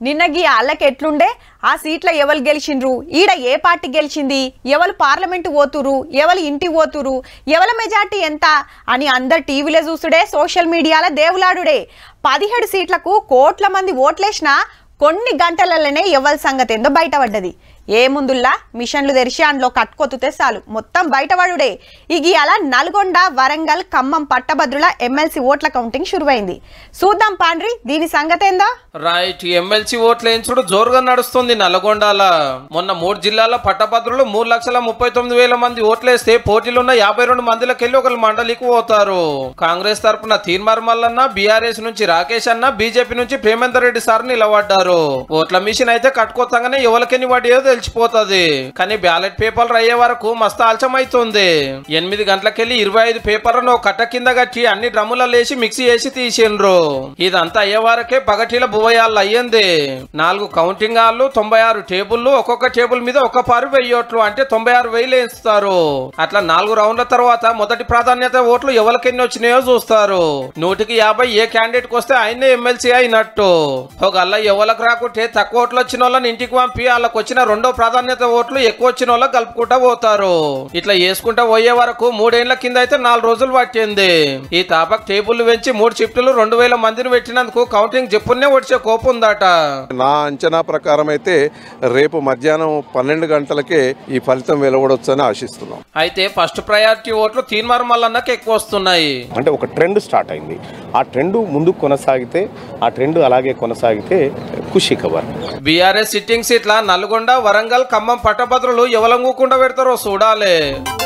నిన్న గీ వాళ్ళకి ఎట్లుండే ఆ సీట్ల ఎవరు గెలిచిండ్రు ఈడ ఏ పార్టీ గెలిచింది ఎవరు పార్లమెంటు పోతురు ఎవరు ఇంటికి పోతురు ఎవల మెజార్టీ ఎంత అని అందరు టీవీలో చూసుడే సోషల్ మీడియాలో దేవులాడుడే పదిహేడు సీట్లకు కోట్ల మంది ఓట్లేసినా కొన్ని గంటలలోనే ఎవరి సంగతి ఏందో బయటపడ్డది ఏముందుల్లా మిషన్లు తెరిచి అందులో కట్టుకొత్తుతే చాలు మొత్తం బయటపడుడే ఇక అలా నల్గొండ వరంగల్ ఖమ్మం పట్టభద్రుల ఎమ్మెల్సీ ఓట్ల కౌంటింగ్ షురువైంది చూద్దాం పాండ్రి దీని సంగతి ఏందో రైట్ ఎమ్మెల్సీ ఓట్ల ఎంచుడు జోరుగా నడుస్తుంది నల్గొండల మొన్న మూడు జిల్లాల పట్టభద్రులు మూడు లక్షల ముప్పై తొమ్మిది వేల మంది ఓట్లేస్తే పోటీలున్న యాభై రెండు మందిలకెళ్ళి ఒకరు మండలికి పోతారు కాంగ్రెస్ తరపున తీర్మార్ మల్లన్న బీఆర్ఎస్ నుంచి రాకేష్ అన్న బీజేపీ నుంచి ప్రేమేందర్ రెడ్డి సార్ నిలబడ్డారు ఓట్ల మిషన్ అయితే కట్టుకోతాగానే ఎవరికెన్ని పడియో తెలిసిపోతుంది కానీ బ్యాలెట్ పేపర్లు అయ్యే వరకు మస్తు ఆలస్యమైతుంది ఎనిమిది గంటలకెళ్ళి ఇరవై ఐదు పేపర్లను కట్ట కింద కట్టి అన్ని డ్రమ్ముల లేసి మిక్సీ చేసి తీసిండ్రు ఇదంతా అయ్యే వరకే పగటిల బువయాళ్ళు అయ్యింది నాలుగు కౌంటింగ్ హాళ్ళు తొంభై ఆరు టేబుల్లు ఒక్కొక్క టేబుల్ మీద ఒక పారు వెయ్యోట్లు అంటే తొంభై ఆరు వేలు వేస్తారు అట్లా నాలుగు రౌండ్ల తర్వాత మొదటి ప్రాధాన్యత ఓట్లు ఎవరికెన్ని వచ్చినాయో చూస్తారు నూటికి యాభై ఏ క్యాండిడేట్ కి వస్తే ఆయనే ఎమ్మెల్సీ అయినట్టు ఒకళ్ళ ఎవరికి రాకుంటే తక్కువ ఓట్లు వచ్చిన వాళ్ళని ఇంటికి పంపి వాళ్ళకి వచ్చిన రెండో ప్రాధాన్యత ఓట్లు ఎక్కువ వచ్చిన వాళ్ళకి కలుపుకుంటా పోతారు ఇట్లా వేసుకుంటా పోయే వరకు మూడేళ్ల కింద అయితే నాలుగు రోజులు పట్టింది ఈ తాపక్ టేబుల్ పెంచి మూడు షిఫ్టులు రెండు వేల మందిని పెట్టినందుకు కౌంటింగ్ చెప్పునే వచ్చే కోపం ఉందట నా అంచనా ప్రకారం అయితే రేపు మధ్యాహ్నం పన్నెండు గంటలకే ఈ ఫలితం వెలువడొచ్చని ఆశిస్తున్నాం అయితే ఫస్ట్ ప్రయారిటీ ఓట్లు తీన్మార్ మల్లన్నకి ఎక్కువ వస్తున్నాయి అంటే ఒక ట్రెండ్ స్టార్ట్ అయింది ఆ ట్రెండ్ ముందుకు కొనసాగితే ఆ ట్రెండ్ అలాగే కొనసాగితే ఖుషి ఖబర్ బీఆర్ఎస్ సిట్టింగ్ సీట్ల నల్గొండ వరంగల్ ఖమ్మం పట్టభద్రులు ఎవలంగూకుండా పెడతారో చూడాలి